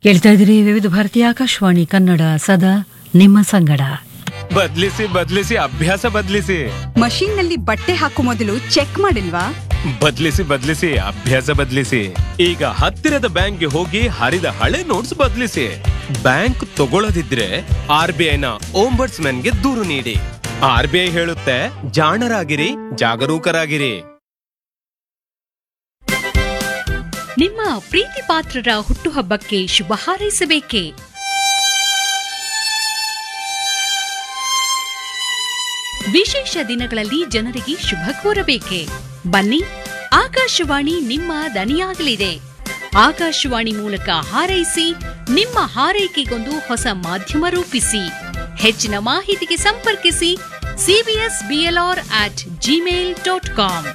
ಕೇಳ್ತಾ ಇದ್ದೀರಿ ವಿವಿಧ ಭಾರತೀಯ ಆಕಾಶವಾಣಿ ಕನ್ನಡ ಸದಾ ನಿಮ್ಮ ಸಂಗಡ ಬದ್ಲಿಸಿ ಬದ್ಲಿಸಿ ಅಭ್ಯಾಸ ಬದ್ಲಿಸಿ ಮಷೀನ್ ನಲ್ಲಿ ಬಟ್ಟೆ ಹಾಕೋ ಮೊದಲು ಚೆಕ್ ಮಾಡಿಲ್ವಾ ಬದ್ಲಿಸಿ ಬದ್ಲಿಸಿ ಅಭ್ಯಾಸ ಬದ್ಲಿಸಿ ಈಗ ಹತ್ತಿರದ ಬ್ಯಾಂಕ್ಗೆ ಹೋಗಿ ಹರಿದ ಹಳೆ ನೋಟ್ಸ್ ಬದ್ಲಿಸಿ ಬ್ಯಾಂಕ್ ತಗೊಳ್ಳದಿದ್ರೆ ಆರ್ ಬಿ ಐನ ಗೆ ದೂರು ನೀಡಿ ಆರ್ ಬಿ ಐ ಹೇಳುತ್ತೆ ಜಾಣರಾಗಿರಿ ಜಾಗರೂಕರಾಗಿರಿ ನಿಮ್ಮ ಪ್ರೀತಿ ಪಾತ್ರರ ಹುಟ್ಟುಹಬ್ಬಕ್ಕೆ ಶುಭ ಹಾರೈಸಬೇಕೇ ವಿಶೇಷ ದಿನಗಳಲ್ಲಿ ಜನರಿಗೆ ಶುಭ ಕೋರಬೇಕೆ ಬನ್ನಿ ಆಕಾಶವಾಣಿ ನಿಮ್ಮ ದನಿಯಾಗಲಿದೆ ಆಕಾಶವಾಣಿ ಮೂಲಕ ಹಾರೈಸಿ ನಿಮ್ಮ ಹಾರೈಕೆಗೊಂದು ಹೊಸ ಮಾಧ್ಯಮ ರೂಪಿಸಿ ಹೆಚ್ಚಿನ ಮಾಹಿತಿಗೆ ಸಂಪರ್ಕಿಸಿ CBS BLR at Gmail dot com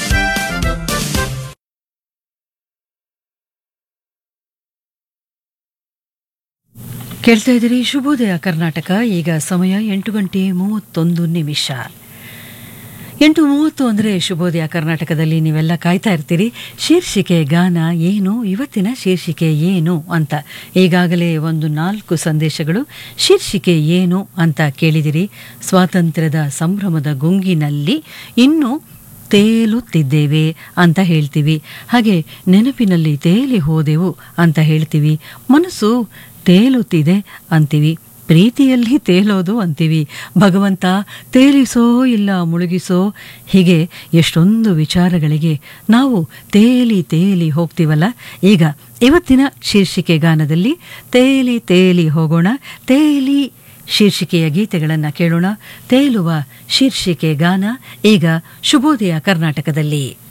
ಕೇಳ್ತಾ ಇದ್ದೀರಿ ಶುಭೋದಯ ಕರ್ನಾಟಕ ಈಗ ಸಮಯ ಎಂಟು ಗಂಟೆ ಮೂವತ್ತೊಂದು ನಿಮಿಷ ಎಂಟು ಮೂವತ್ತು ಅಂದರೆ ಶುಭೋದಯ ಕರ್ನಾಟಕದಲ್ಲಿ ನೀವೆಲ್ಲ ಕಾಯ್ತಾ ಇರ್ತೀರಿ ಶೀರ್ಷಿಕೆ ಗಾನ ಏನು ಇವತ್ತಿನ ಶೀರ್ಷಿಕೆ ಏನು ಅಂತ ಈಗಾಗಲೇ ಒಂದು ನಾಲ್ಕು ಸಂದೇಶಗಳು ಶೀರ್ಷಿಕೆ ಏನು ಅಂತ ಕೇಳಿದಿರಿ ಸ್ವಾತಂತ್ರ್ಯದ ಸಂಭ್ರಮದ ಗುಂಗಿನಲ್ಲಿ ಇನ್ನು ತೇಲುತ್ತಿದ್ದೇವೆ ಅಂತ ಹೇಳ್ತೀವಿ ಹಾಗೆ ನೆನಪಿನಲ್ಲಿ ತೇಲಿ ಹೋದೆವು ಅಂತ ಹೇಳ್ತೀವಿ ಮನಸ್ಸು ತೇಲುತ್ತಿದೆ ಅಂತೀವಿ ಪ್ರೀತಿಯಲ್ಲಿ ತೇಲೋದು ಅಂತೀವಿ ಭಗವಂತ ತೇಲಿಸೋ ಇಲ್ಲ ಮುಳುಗಿಸೋ ಹೀಗೆ ಎಷ್ಟೊಂದು ವಿಚಾರಗಳಿಗೆ ನಾವು ತೇಲಿ ತೇಲಿ ಹೋಗ್ತೀವಲ್ಲ ಈಗ ಇವತ್ತಿನ ಶೀರ್ಷಿಕೆ ಗಾನದಲ್ಲಿ ತೇಲಿ ತೇಲಿ ಹೋಗೋಣ ತೇಲಿ ಶೀರ್ಷಿಕೆಯ ಗೀತೆಗಳನ್ನು ಕೇಳೋಣ ತೇಲುವ ಶೀರ್ಷಿಕೆ ಗಾನ ಈಗ ಶುಭೋದಯ ಕರ್ನಾಟಕದಲ್ಲಿ